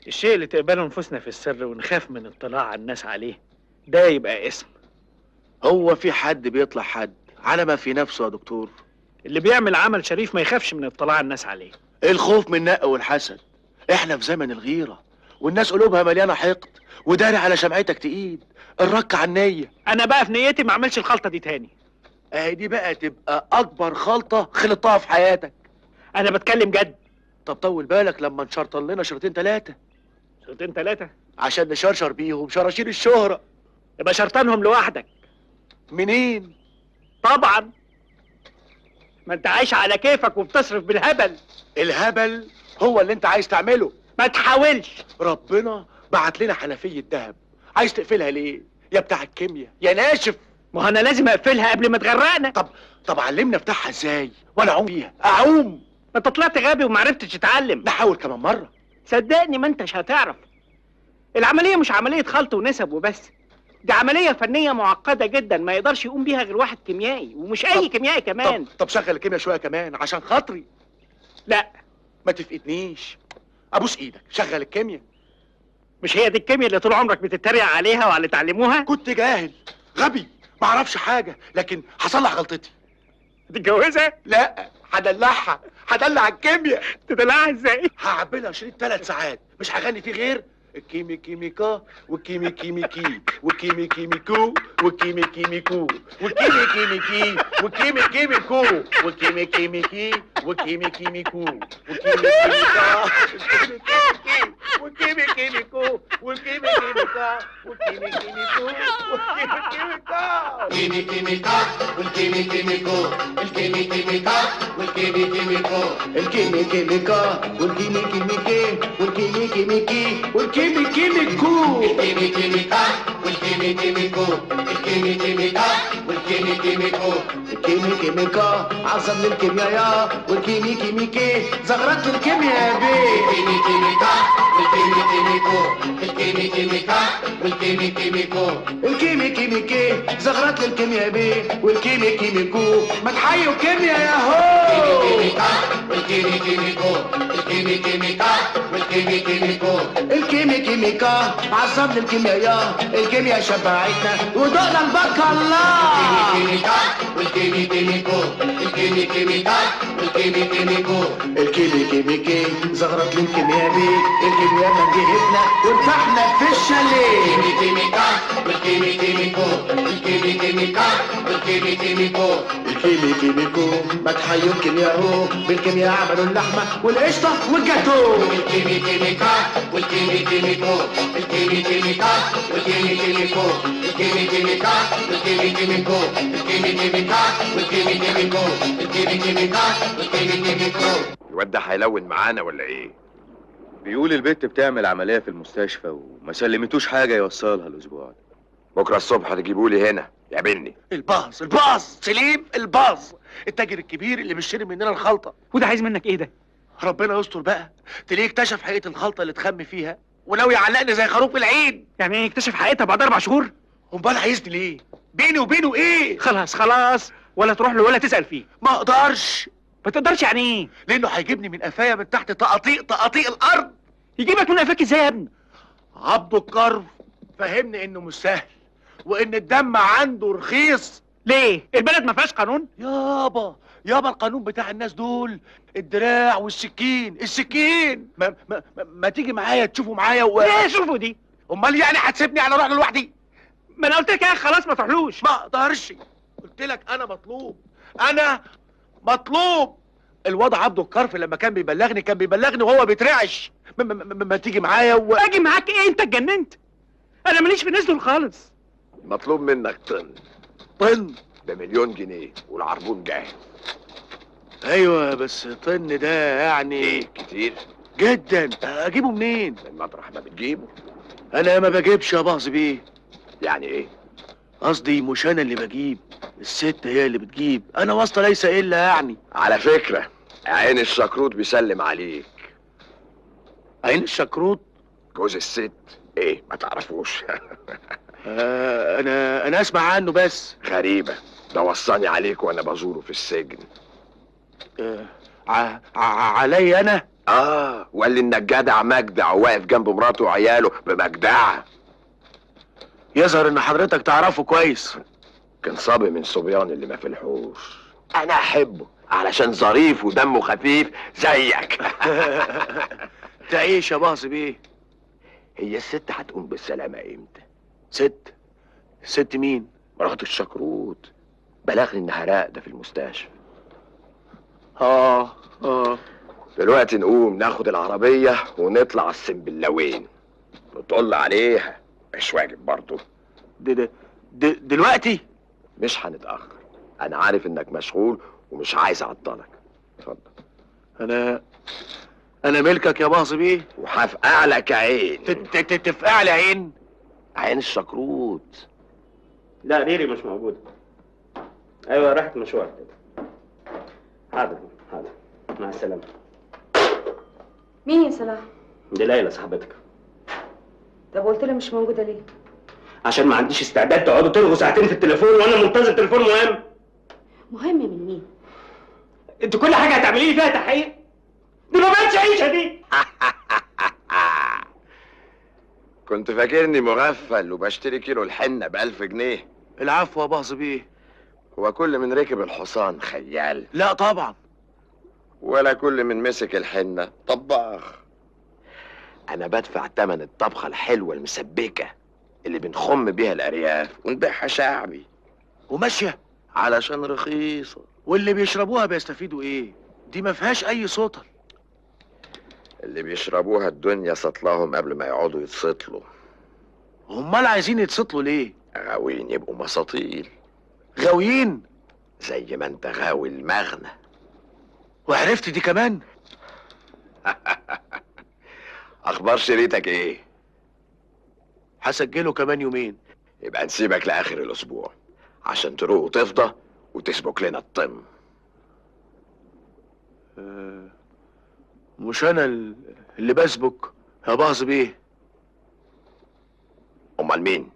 الشيء اللي تقبله نفوسنا في السر ونخاف من اطلاع على الناس عليه ده يبقى اسم هو في حد بيطلع حد على ما في نفسه يا دكتور اللي بيعمل عمل شريف ما يخافش من اطلاع الناس عليه الخوف من النق والحسد احنا في زمن الغيرة والناس قلوبها مليانة حقد وداري على شمعتك تقيد الرك على النية انا بقى في نيتي ما اعملش الخلطه دي تاني اهي دي بقى تبقى اكبر خلطة خلطتها في حياتك انا بتكلم جد طب طول بالك لما نشرطن لنا شرطين تلاتة شرطين ثلاثه عشان نشرشر بيهم شراشير الشهرة يبقى شرطانهم لوحدك منين طبعا ما انت عايش على كيفك وبتصرف بالهبل الهبل هو اللي انت عايز تعمله ما تحاولش ربنا بعت لنا حنفية دهب عايز تقفلها ليه يا بتاع الكيمياء يا ناشف ما هو انا لازم اقفلها قبل ما تغرقنا طب طب علمنا افتحها ازاي وانا اعوم فيها اعوم ما انت طلعت غبي وما عرفتش تتعلم نحاول كمان مرة صدقني ما انتش هتعرف العمليه مش عمليه خلط ونسب وبس دي عمليه فنيه معقده جدا ما يقدرش يقوم بيها غير واحد كيميائي ومش اي طب- كيميائي كمان طب طب شغل الكيمياء شوية كمان عشان خاطري لا ما تفقدنيش ابوس ايدك شغل الكيمياء مش هي دي الكيمياء اللي طول عمرك بتتريق عليها وعلى اللي تعلموها كنت جاهل غبي ما اعرفش حاجة لكن هصلح غلطتي تتجوزها لا هدلعها هدلع الكيمياء تدلعها ازاي هعبلها شريط ثلاث ساعات مش هغني فيه غير الكيمي كيميكا والكيمي كيميكي والكيمي كيميكو والكيمي كيميكو والكيمي كيميكي والكيمي كيميكو والكيمي كيميكي والكيمي كيميكو والكيمي كيميكا والكيمي كيميكو والكيمي كيميكا والكيمي كيميكو والكيمي كيميكا Kimi kimika, un kimi kimiko, el kimi kimika, un kimi kimiko. الكيمي كيميكا والكيمي كيميكي والكيمي كيميكي والكيمي كيميكو Kimi kimika, un kimi kimiko, el kimi kimika, un kimi kimiko. الكيمي كيميكا عظم للكيمياء والكيمي كيميكي زغرت الكيمياء بيه Kimi kimika, un kimi kimiko, el kimi kimika, un kimi kimiko. الكيمي كيميكي زغرت للكيمياء بيه والكيمي كيميكو ما تحيوا كيمياء يا هو Kimika, un kimi kimiko, el kimi kimika, un kimi kimiko. الكيمي كيميكا عظم للكيمياء الكيمياء شبعتنا وذقنا البركة الله Kimika, un kimi kimiko, el kimi kimika, un kimi kimiko. الكيمي كيميكي زغرت للكيمياء بيه الكيمياء من جهتنا وارتحنا في الشاليه Kimi kimika, un kimi kimiko, el kimi kimika, un kimi kimiko. الكيمي كيميكو ما تحيوا الكيمياء هو بالكيمياء عملوا اللحمة والقشطة والجاتو الكيمي كيميكا والكيمي كيميكو الكيمي كيميكا والكيمي كيميكو الكيمي كيميكا والكيمي كيميكو الكيمي كيميكا والكيمي كيميكو الكيمي كيميكا والكيمي كيميكو الواد ده هيلون معانا ولا ايه؟ بيقول البت بتعمل عملية في المستشفى وما سلمتوش حاجة يوصلها الأسبوع ده بكره الصبح تجيبوا لي هنا يقابلني الباص الباص سليم الباص التاجر الكبير اللي بيشتري مننا الخلطة وده عايز منك ايه ده ربنا يستر بقى تلاقيه اكتشف حقيقة الخلطة اللي اتخم فيها ولو يعلقني زي خروف العيد يعني ايه يكتشف حقيقتها بعد اربع شهور امال عايزني ليه بيني وبينه ايه خلاص خلاص ولا تروح له ولا تسال فيه ما اقدرش ما تقدرش يعني ايه لانه هيجيبني من قفايا من تحت تقاطيق تقاطيق الارض يجيبك من قفاك ازاي يا ابني عبده الكرف فهمني انه مش سهل وان الدم عنده رخيص ليه البلد ما فيهاش قانون يابا يابا القانون بتاع الناس دول الدراع والسكين السكين ما, ما, ما, ما تيجي معايا تشوفوا معايا و... ليه شوفوا دي امال يعني هتسيبني على روح لوحدي ما انا قلت لك يا أخي خلاص ما تروحلوش ما اقدرش قلت لك انا مطلوب انا مطلوب الوضع عبده الكرف لما كان بيبلغني كان بيبلغني وهو بيترعش ما, ما, ما, ما تيجي معايا و... اجي معاك ايه انت اتجننت انا ماليش في الناس دول خالص مطلوب منك طن طن بمليون جنيه والعربون جاهز ايوه بس طن ده يعني ايه كتير جدا اجيبه منين من مطرح ما بتجيبه انا ما بجيبش يا باظ بيه يعني ايه قصدي مش انا اللي بجيب الست هي اللي بتجيب انا واسطه ليس الا يعني على فكره عين الشكروت بيسلم عليك عين الشكروت جوز الست ايه ما تعرفوش آه انا انا اسمع عنه بس غريبه ده وصاني عليك وانا بزوره في السجن آه ع... ع... علي انا اه وقال لي انك جدع مجدع وواقف جنب مراته وعياله بمجدعه يظهر ان حضرتك تعرفه كويس كان صبي من صبيان اللي ما في الحوش انا احبه علشان ظريف ودمه خفيف زيك تعيش يا باص بيه هي الست هتقوم بالسلامه امتى ست ست مين مرات الشكروت بلغني انها راقده في المستشفى اه اه دلوقتي نقوم ناخد العربيه ونطلع السنبلاوين نطل عليها مش واجب برضه د- د- د- دلوقتي مش هنتاخر انا عارف انك مشغول ومش عايز اعطلك اتفضل انا انا ملكك يا باص بيه وهفقع لك عين ت- ت- ت- تفقع لي عين عين الشكروت لا ريري مش موجودة ايوه راحت مشوار حاضر حاضر مع السلامة مين يا صلاح؟ دي ليلى صاحبتك طب قلت لها مش موجودة ليه؟ عشان ما عنديش استعداد تقعدوا تلغوا ساعتين في التليفون وانا منتظر تليفون مهم مهم من مين؟ انت كل حاجة هتعملي لي فيها تحقيق دي ما بقتش عيشة دي كنت فاكرني مغفل وبشتري كيلو الحنة بألف جنيه العفو يا باص بيه هو كل من ركب الحصان خيال لا طبعا ولا كل من مسك الحنة طباخ أنا بدفع تمن الطبخة الحلوة المسبكة اللي بنخم بيها الأرياف ونبيعها شعبي وماشيه علشان رخيصة واللي بيشربوها بيستفيدوا ايه دي ما فيهاش اي سطل اللي بيشربوها الدنيا سطلهم قبل ما يقعدوا يتسطلوا امال عايزين يتسطلوا ليه غاويين يبقوا مساطيل غاويين زي ما انت غاوي المغنى وعرفت دي كمان اخبار شريتك ايه هسجله كمان يومين يبقى نسيبك لاخر الاسبوع عشان تروق وتفضى وتسبك لنا الطم آه، مش انا ال- اللي بسبك يا باص بيه امال مين